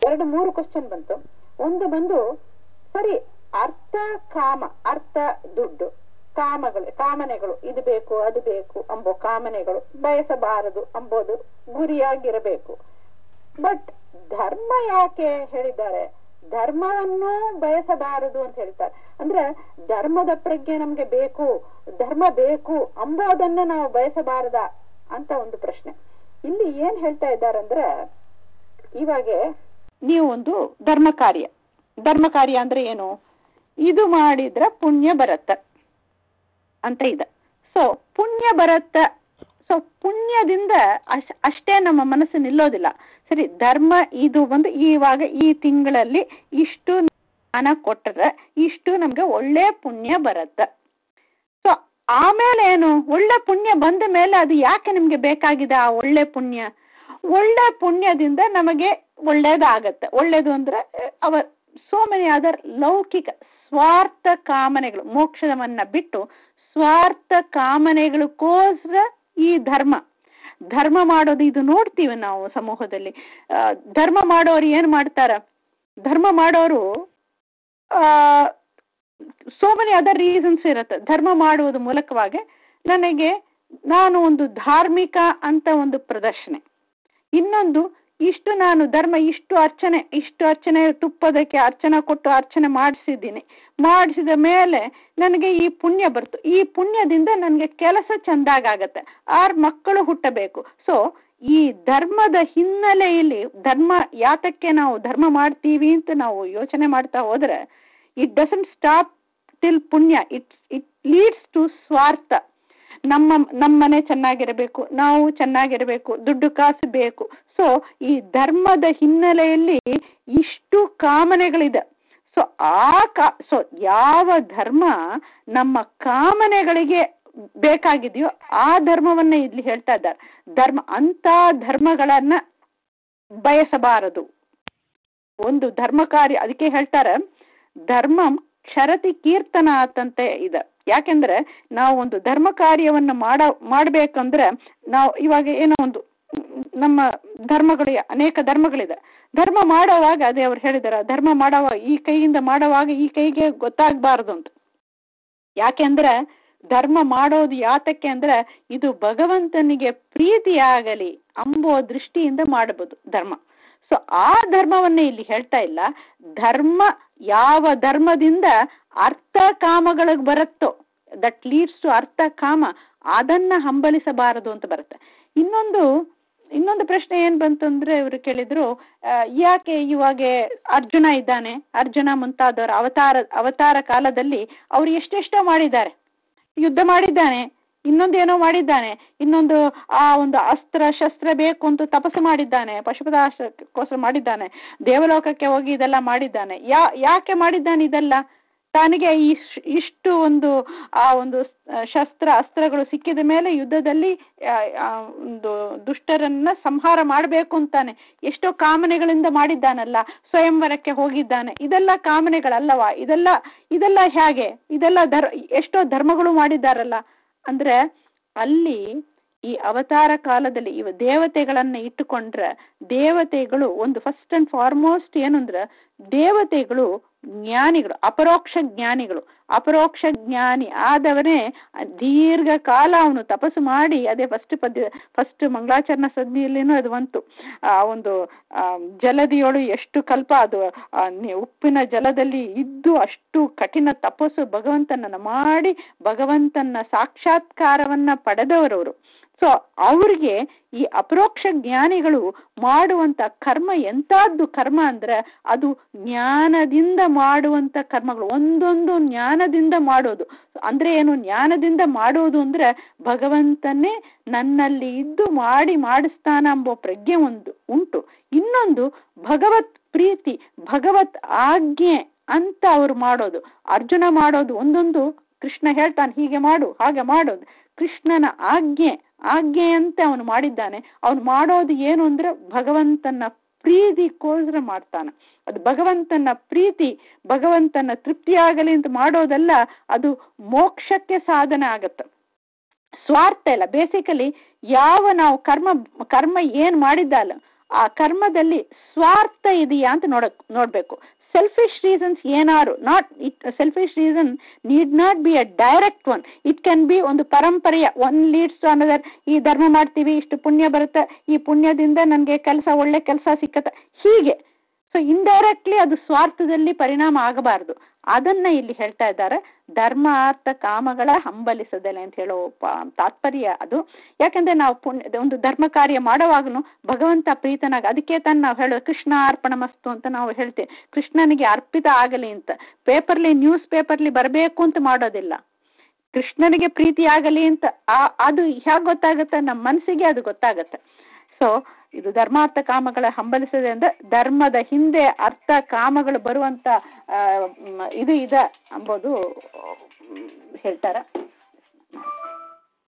ಎರಡು ಮೂರು ಕ್ವಶನ್ ಬಂತು ಒಂದು ಬಂದು ಸರಿ ಅರ್ಥ ಕಾಮ ಅರ್ಥ ದುಡ್ಡು ಕಾಮಗಳು ಕಾಮನೆಗಳು ಇದು ಬೇಕು ಅದು ಬೇಕು ಅಂಬೋ ಕಾಮನೆಗಳು ಬಯಸಬಾರದು ಅಂಬೋದು ಗುರಿಯಾಗಿರಬೇಕು ಬಟ್ ಧರ್ಮ ಯಾಕೆ ಹೇಳಿದ್ದಾರೆ ಧರ್ಮವನ್ನು ಬಯಸಬಾರದು ಅಂತ ಹೇಳ್ತಾರೆ ಅಂದ್ರೆ ಧರ್ಮದ ಪ್ರಜ್ಞೆ ನಮ್ಗೆ ಬೇಕು ಧರ್ಮ ಬೇಕು ಅಂಬೋದನ್ನ ನಾವು ಬಯಸಬಾರದ ಅಂತ ಒಂದು ಪ್ರಶ್ನೆ ಇಲ್ಲಿ ಏನ್ ಹೇಳ್ತಾ ಇದ್ದಾರಂದ್ರೆ ಇವಾಗ ನೀವು ಒಂದು ಧರ್ಮ ಕಾರ್ಯ ಧರ್ಮ ಕಾರ್ಯ ಅಂದ್ರೆ ಏನು ಇದು ಮಾಡಿದ್ರ ಪುಣ್ಯ ಬರತ್ತ ಅಂತ ಇದೆ ಸೊ ಪುಣ್ಯ ಬರತ್ತ ಸೊ ಪುಣ್ಯದಿಂದ ಅಶ್ ಅಷ್ಟೇ ನಮ್ಮ ಮನಸ್ಸು ನಿಲ್ಲೋದಿಲ್ಲ ಸರಿ ಧರ್ಮ ಇದು ಒಂದು ಇವಾಗ ಈ ತಿಂಗಳಲ್ಲಿ ಇಷ್ಟು ಹಣ ಕೊಟ್ಟರೆ ಇಷ್ಟು ನಮ್ಗೆ ಒಳ್ಳೆ ಪುಣ್ಯ ಬರತ್ತ ಸೊ ಆಮೇಲೆ ಏನು ಒಳ್ಳೆ ಪುಣ್ಯ ಬಂದ ಮೇಲೆ ಅದು ಯಾಕೆ ನಿಮ್ಗೆ ಬೇಕಾಗಿದೆ ಆ ಒಳ್ಳೆ ಪುಣ್ಯ ಒಳ್ಳೆ ಪುಣ್ಯದಿಂದ ನಮಗೆ ಒಳ್ಳೇದಾಗತ್ತೆ ಒಳ್ಳೇದು ಅಂದ್ರೆ ಅವ ಸೋ ಮೆನಿ ಅದರ್ ಲೌಕಿಕ ಸ್ವಾರ್ಥ ಕಾಮನೆಗಳು ಮೋಕ್ಷವನ್ನ ಬಿಟ್ಟು ಸ್ವಾರ್ಥ ಕಾಮನೆಗಳಿಗೋಸ್ಕರ ಈ ಧರ್ಮ ಧರ್ಮ ಮಾಡೋದು ಇದು ನೋಡ್ತೀವಿ ನಾವು ಸಮೂಹದಲ್ಲಿ ಧರ್ಮ ಮಾಡೋರು ಏನ್ ಮಾಡ್ತಾರ ಧರ್ಮ ಮಾಡೋರು ಸೋ ಮೆನಿ ಅದರ್ ರೀಸನ್ಸ್ ಇರುತ್ತೆ ಧರ್ಮ ಮಾಡುವುದ ಮೂಲಕವಾಗಿ ನನಗೆ ನಾನು ಒಂದು ಧಾರ್ಮಿಕ ಅಂತ ಒಂದು ಪ್ರದರ್ಶನೆ ಇನ್ನೊಂದು ಇಷ್ಟು ನಾನು ಧರ್ಮ ಇಷ್ಟು ಅರ್ಚನೆ ಇಷ್ಟು ಅರ್ಚನೆ ತುಪ್ಪದಕ್ಕೆ ಅರ್ಚನೆ ಕೊಟ್ಟು ಅರ್ಚನೆ ಮಾಡಿಸಿದ್ದೀನಿ ಮಾಡಿಸಿದ ಮೇಲೆ ನನಗೆ ಈ ಪುಣ್ಯ ಬರ್ತು ಈ ಪುಣ್ಯದಿಂದ ನನಗೆ ಕೆಲಸ ಚೆಂದಾಗತ್ತೆ ಆರ್ ಮಕ್ಕಳು ಹುಟ್ಟಬೇಕು ಸೊ ಈ ಧರ್ಮದ ಹಿನ್ನೆಲೆಯಲ್ಲಿ ಧರ್ಮ ಯಾತಕ್ಕೆ ನಾವು ಧರ್ಮ ಮಾಡ್ತೀವಿ ಅಂತ ನಾವು ಯೋಚನೆ ಮಾಡ್ತಾ ಹೋದ್ರೆ ಇಟ್ ಡಸಂಟ್ ಸ್ಟಾಪ್ ಟಿಲ್ ಪುಣ್ಯ ಇಟ್ ಇಟ್ ಲೀಡ್ಸ್ ಟು ಸ್ವಾರ್ಥ ನಮ್ಮ ನಮ್ಮ ಮನೆ ಚೆನ್ನಾಗಿರಬೇಕು ನಾವು ಚೆನ್ನಾಗಿರಬೇಕು ದುಡ್ಡು ಕಾಸು ಬೇಕು ಸೊ ಈ ಧರ್ಮದ ಹಿನ್ನೆಲೆಯಲ್ಲಿ ಇಷ್ಟು ಕಾಮನೆಗಳಿದೆ ಸೊ ಆ ಕಾ ಸೊ ಯಾವ ಧರ್ಮ ನಮ್ಮ ಕಾಮನೆಗಳಿಗೆ ಬೇಕಾಗಿದೆಯೋ ಆ ಧರ್ಮವನ್ನ ಇಲ್ಲಿ ಹೇಳ್ತಾ ಇದ್ದಾರೆ ಧರ್ಮ ಅಂತ ಧರ್ಮಗಳನ್ನ ಬಯಸಬಾರದು ಒಂದು ಧರ್ಮ ಕಾರ್ಯ ಅದಕ್ಕೆ ಹೇಳ್ತಾರೆ ಧರ್ಮಂ ಕ್ಷರತಿ ಕೀರ್ತನ ಅಂತಂತೆ ಇದೆ ಯಾಕೆಂದ್ರೆ ನಾವು ಒಂದು ಧರ್ಮ ಕಾರ್ಯವನ್ನ ಮಾಡ ಮಾಡ್ಬೇಕಂದ್ರೆ ನಾವು ಇವಾಗ ಏನೋ ಒಂದು ನಮ್ಮ ಧರ್ಮಗಳು ಅನೇಕ ಧರ್ಮಗಳಿದೆ ಧರ್ಮ ಮಾಡೋವಾಗ ಅದೇ ಅವ್ರು ಹೇಳಿದಾರೆ ಧರ್ಮ ಮಾಡೋವಾಗ ಈ ಕೈಯಿಂದ ಮಾಡೋವಾಗ ಈ ಕೈಗೆ ಗೊತ್ತಾಗಬಾರದು ಅಂತ ಯಾಕೆಂದ್ರೆ ಧರ್ಮ ಮಾಡೋದು ಯಾತಕ್ಕೆ ಅಂದ್ರೆ ಇದು ಭಗವಂತನಿಗೆ ಪ್ರೀತಿಯಾಗಲಿ ಅಂಬೋ ದೃಷ್ಟಿಯಿಂದ ಮಾಡಬಹುದು ಧರ್ಮ ಸೊ ಆ ಧರ್ಮವನ್ನ ಇಲ್ಲಿ ಹೇಳ್ತಾ ಇಲ್ಲ ಧರ್ಮ ಯಾವ ಧರ್ಮದಿಂದ ಅರ್ಥ ಕಾಮಗಳಿಗೆ ಬರುತ್ತೋ ದಟ್ ಲೀಡ್ಸ್ ಟು ಅರ್ಥ ಕಾಮ ಅದನ್ನ ಹಂಬಲಿಸಬಾರದು ಅಂತ ಬರುತ್ತೆ ಇನ್ನೊಂದು ಇನ್ನೊಂದು ಪ್ರಶ್ನೆ ಏನ್ ಬಂತು ಅಂದ್ರೆ ಇವರು ಕೇಳಿದ್ರು ಯಾಕೆ ಇವಾಗ ಅರ್ಜುನ ಇದ್ದಾನೆ ಅರ್ಜುನ ಮುಂತಾದವರು ಅವತಾರ ಅವತಾರ ಕಾಲದಲ್ಲಿ ಅವ್ರು ಎಷ್ಟೆಷ್ಟೋ ಮಾಡಿದ್ದಾರೆ ಯುದ್ಧ ಮಾಡಿದ್ದಾನೆ ಇನ್ನೊಂದೇನೋ ಮಾಡಿದ್ದಾನೆ ಇನ್ನೊಂದು ಆ ಒಂದು ಅಸ್ತ್ರ ಶಸ್ತ್ರ ಬೇಕು ಅಂತ ತಪಸ್ಸು ಮಾಡಿದ್ದಾನೆ ಪಶುಪದಾಸಕ್ಕೋಸ್ಕರ ಮಾಡಿದ್ದಾನೆ ದೇವಲೋಕಕ್ಕೆ ಹೋಗಿ ಇದೆಲ್ಲ ಮಾಡಿದ್ದಾನೆ ಯಾ ಯಾಕೆ ಮಾಡಿದ್ದಾನೆ ಇದೆಲ್ಲ ತನಗೆ ಇಷ್ಟು ಒಂದು ಆ ಒಂದು ಶಸ್ತ್ರ ಅಸ್ತ್ರಗಳು ಸಿಕ್ಕಿದ ಮೇಲೆ ಯುದ್ಧದಲ್ಲಿ ಒಂದು ದುಷ್ಟರನ್ನ ಸಂಹಾರ ಮಾಡಬೇಕು ಅಂತಾನೆ ಎಷ್ಟೋ ಕಾಮನೆಗಳಿಂದ ಮಾಡಿದ್ದಾನಲ್ಲ ಸ್ವಯಂವರಕ್ಕೆ ಹೋಗಿದ್ದಾನೆ ಇದೆಲ್ಲ ಕಾಮನೆಗಳಲ್ಲವಾ ಇದೆಲ್ಲ ಇದೆಲ್ಲ ಹೇಗೆ ಇದೆಲ್ಲ ಧರ್ ಎಷ್ಟೋ ಧರ್ಮಗಳು ಮಾಡಿದ್ದಾರಲ್ಲ ಅಂದ್ರೆ ಅಲ್ಲಿ ಈ ಅವತಾರ ಕಾಲದಲ್ಲಿ ಇವ ದೇವತೆಗಳನ್ನ ಇಟ್ಟುಕೊಂಡ್ರೆ ದೇವತೆಗಳು ಒಂದು ಫಸ್ಟ್ ಅಂಡ್ ಫಾರ್ಮೋಸ್ಟ್ ಏನು ಅಂದ್ರೆ ದೇವತೆಗಳು ಜ್ಞಾನಿಗಳು ಅಪರೋಕ್ಷ ಜ್ಞಾನಿಗಳು ಅಪರೋಕ್ಷ ಜ್ಞಾನಿ ಆದವನೇ ದೀರ್ಘಕಾಲ ಅವನು ತಪಸ್ಸು ಮಾಡಿ ಅದೇ ಫಸ್ಟ್ ಪದ್ಯ ಫಸ್ಟ್ ಮಂಗಳಾಚರಣ ಸದ್ನಿಯಲ್ಲಿನೂ ಅದು ಬಂತು ಆ ಒಂದು ಜಲದಿಯೋಳು ಎಷ್ಟು ಕಲ್ಪ ಅದು ಉಪ್ಪಿನ ಜಲದಲ್ಲಿ ಇದ್ದು ಅಷ್ಟು ಕಠಿಣ ತಪಸ್ಸು ಭಗವಂತನನ್ನ ಮಾಡಿ ಭಗವಂತನ ಸಾಕ್ಷಾತ್ಕಾರವನ್ನ ಪಡೆದವರವರು ಸೊ ಅವ್ರಿಗೆ ಈ ಅಪರೋಕ್ಷ ಜ್ಞಾನಿಗಳು ಮಾಡುವಂತ ಕರ್ಮ ಎಂತದ್ದು ಕರ್ಮ ಅಂದ್ರೆ ಅದು ಜ್ಞಾನದಿಂದ ಮಾಡುವಂತ ಕರ್ಮಗಳು ಒಂದೊಂದು ಜ್ಞಾನದಿಂದ ಮಾಡೋದು ಅಂದ್ರೆ ಏನು ಜ್ಞಾನದಿಂದ ಮಾಡೋದು ಅಂದ್ರೆ ಭಗವಂತನೇ ನನ್ನಲ್ಲಿ ಇದ್ದು ಮಾಡಿ ಮಾಡಿಸ್ತಾನ ಎಂಬೋ ಪ್ರಜ್ಞೆ ಒಂದು ಉಂಟು ಇನ್ನೊಂದು ಭಗವತ್ ಪ್ರೀತಿ ಭಗವತ್ ಆಜ್ಞೆ ಅಂತ ಅವ್ರು ಮಾಡೋದು ಅರ್ಜುನ ಮಾಡೋದು ಒಂದೊಂದು ಕೃಷ್ಣ ಹೇಳ್ತಾನೆ ಹೀಗೆ ಮಾಡು ಹಾಗೆ ಮಾಡೋದು ಕೃಷ್ಣನ ಆಜ್ಞೆ ಆಜ್ಞೆಯಂತೆ ಅವನು ಮಾಡಿದ್ದಾನೆ ಅವನು ಮಾಡೋದು ಏನು ಅಂದ್ರೆ ಭಗವಂತನ ಪ್ರೀತಿಗೋಸ್ಕರ ಮಾಡ್ತಾನೆ ಅದು ಭಗವಂತನ ಪ್ರೀತಿ ಭಗವಂತನ ತೃಪ್ತಿಯಾಗಲಿ ಅಂತ ಮಾಡೋದಲ್ಲ ಅದು ಮೋಕ್ಷಕ್ಕೆ ಸಾಧನೆ ಆಗತ್ತೆ ಸ್ವಾರ್ಥ ಇಲ್ಲ ಬೇಸಿಕಲಿ ಯಾವ ನಾವು ಕರ್ಮ ಕರ್ಮ ಏನ್ ಮಾಡಿದ್ದಲ್ಲ ಆ ಕರ್ಮದಲ್ಲಿ ಸ್ವಾರ್ಥ ಇದೆಯಾ ಅಂತ ನೋಡಕ್ ನೋಡ್ಬೇಕು ಸೆಲ್ಫಿಶ್ ರೀಸನ್ಸ್ ಏನಾರು not it selfish reason need not be a direct one it can be ಒಂದು ಪರಂಪರೆಯ ಒನ್ ಲೀಡ್ಸ್ ಟು ಅನದರ್ ಈ ಧರ್ಮ ಮಾಡ್ತೀವಿ ಇಷ್ಟು ಪುಣ್ಯ ಬರುತ್ತೆ ಈ ಪುಣ್ಯದಿಂದ ನನಗೆ ಕೆಲಸ ಒಳ್ಳೆ ಕೆಲಸ ಸಿಕ್ಕತ್ತೆ ಹೀಗೆ ಸೊ ಇಂಡೈರೆಕ್ಟ್ಲಿ ಅದು ಸ್ವಾರ್ಥದಲ್ಲಿ ಪರಿಣಾಮ ಆಗಬಾರದು ಅದನ್ನ ಇಲ್ಲಿ ಹೇಳ್ತಾ ಇದ್ದಾರೆ ಧರ್ಮ ಅರ್ಥ ಕಾಮಗಳ ಹಂಬಲಿಸದಲೆ ಅಂತ ಹೇಳೋ ತಾತ್ಪರ್ಯ ಅದು ಯಾಕಂದ್ರೆ ನಾವು ಪುಣ್ಯ ಒಂದು ಧರ್ಮ ಕಾರ್ಯ ಮಾಡುವಾಗನು ಭಗವಂತ ಪ್ರೀತನಾಗ ಅದಕ್ಕೆ ತಾನು ನಾವು ಹೇಳೋದು ಕೃಷ್ಣ ಅರ್ಪಣ ಮಸ್ತು ಅಂತ ನಾವು ಹೇಳ್ತೇವೆ ಕೃಷ್ಣನಿಗೆ ಅರ್ಪಿತ ಆಗಲಿ ಅಂತ ಪೇಪರ್ಲಿ ನ್ಯೂಸ್ ಪೇಪರ್ಲಿ ಬರಬೇಕು ಅಂತ ಮಾಡೋದಿಲ್ಲ ಕೃಷ್ಣನಿಗೆ ಪ್ರೀತಿ ಆಗಲಿ ಅಂತ ಅದು ಹೇಗೆ ಗೊತ್ತಾಗುತ್ತೆ ನಮ್ಮ ಮನಸ್ಸಿಗೆ ಅದು ಗೊತ್ತಾಗತ್ತೆ ಸೊ ಇದು ಧರ್ಮಾರ್ಥ ಕಾಮಗಳ ಹಂಬಲಿಸದೆ ಅಂದ್ರೆ ಧರ್ಮದ ಹಿಂದೆ ಅರ್ಥ ಕಾಮಗಳು ಬರುವಂತ ಇದು ಇದೆ ಅಂಬೋದು ಹೇಳ್ತಾರ